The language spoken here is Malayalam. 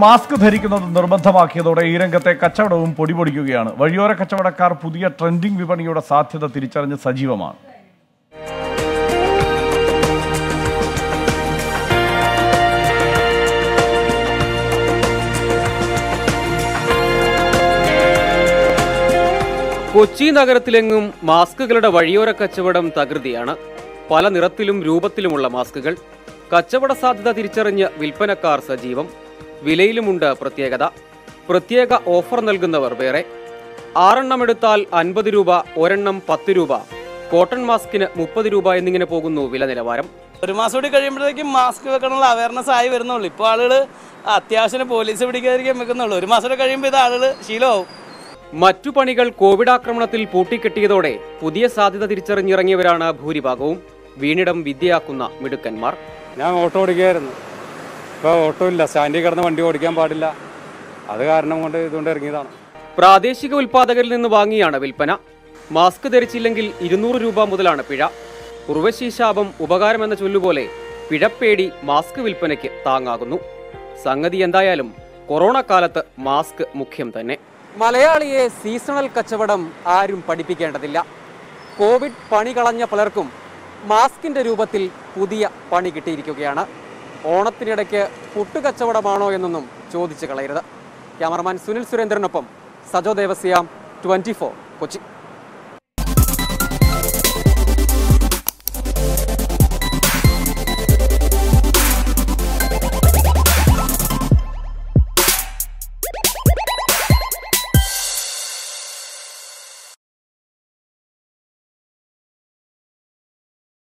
മാസ്ക് ധരിക്കുന്നത് നിർബന്ധമാക്കിയതോടെ ഈ രംഗത്തെ കച്ചവടവും പൊടിപൊടിക്കുകയാണ് വഴിയോര കച്ചവടക്കാർ പുതിയ ട്രെൻഡിംഗ് വിപണിയുടെ സാധ്യത തിരിച്ചറിഞ്ഞ് സജീവമാണ് കൊച്ചി നഗരത്തിലെങ്ങും മാസ്കുകളുടെ വഴിയോര കച്ചവടം തകൃതിയാണ് പല നിറത്തിലും രൂപത്തിലുമുള്ള മാസ്കുകൾ കച്ചവട സാധ്യത തിരിച്ചറിഞ്ഞ് വിൽപ്പനക്കാർ സജീവം വിലയിലുമുണ്ട് പ്രത്യേകത പ്രത്യേക ഓഫർ നൽകുന്നവർ വേറെ ആറെണ്ണം എടുത്താൽ അൻപത് രൂപ ഒരെണ്ണം പത്ത് രൂപ കോട്ടൺ മാസ്കിന് മുപ്പത് രൂപ എന്നിങ്ങനെ പോകുന്നു വില നിലവാരം ഒരു മാസം കൂടി കഴിയുമ്പോഴത്തേക്കും മാസ്ക് വെക്കാനുള്ള അവയർനെസ് ആയി വരുന്നുള്ളൂ ഇപ്പോൾ ആളുകൾ അത്യാവശ്യം പോലീസ് പിടിക്കാതിരിക്കാൻ വെക്കുന്നുള്ളൂ ഒരു മാസം കൂടി കഴിയുമ്പോൾ ഇത് ആളുകൾ ശീലമാവും മറ്റു പണികൾ കോവിഡ് ആക്രമണത്തിൽ പൂട്ടിക്കെട്ടിയതോടെ പുതിയ സാധ്യത തിരിച്ചറിഞ്ഞിറങ്ങിയവരാണ് ഭൂരിഭാഗവും വീണിടം വിദ്യയാക്കുന്ന മിടുക്കന്മാർ ഞാൻ ഓട്ടോ ഓടിക്കുകയായിരുന്നു ഇപ്പോൾ ഓട്ടോ ഇല്ല സ്റ്റാൻഡിൽ കിടന്ന് വണ്ടി ഓടിക്കാൻ പാടില്ല അത് കാരണം കൊണ്ട് ഇതുകൊണ്ട് ഇറങ്ങിയതാണ് പ്രാദേശിക ഉൽപാദകരിൽ നിന്ന് വാങ്ങിയാണ് വിൽപ്പന മാസ്ക് ധരിച്ചില്ലെങ്കിൽ ഇരുന്നൂറ് രൂപ മുതലാണ് പിഴ ഉർവശി ശാപം ഉപകാരമെന്ന ചൊല്ലുപോലെ പിഴപ്പേടി മാസ്ക് വിൽപ്പനയ്ക്ക് താങ്ങാകുന്നു സംഗതി എന്തായാലും കൊറോണ കാലത്ത് മാസ്ക് മുഖ്യം തന്നെ മലയാളിയെ സീസണൽ കച്ചവടം ആരും പഠിപ്പിക്കേണ്ടതില്ല കോവിഡ് പണി കളഞ്ഞ പലർക്കും മാസ്കിന്റെ രൂപത്തിൽ പുതിയ പണി കിട്ടിയിരിക്കുകയാണ് ഓണത്തിനിടയ്ക്ക് പുട്ടുകച്ചവടമാണോ എന്നൊന്നും ചോദിച്ചു കളയരുത് ക്യാമറമാൻ സുനിൽ സുരേന്ദ്രനൊപ്പം സജോ ദേവസ്യാം ട്വന്റി കൊച്ചി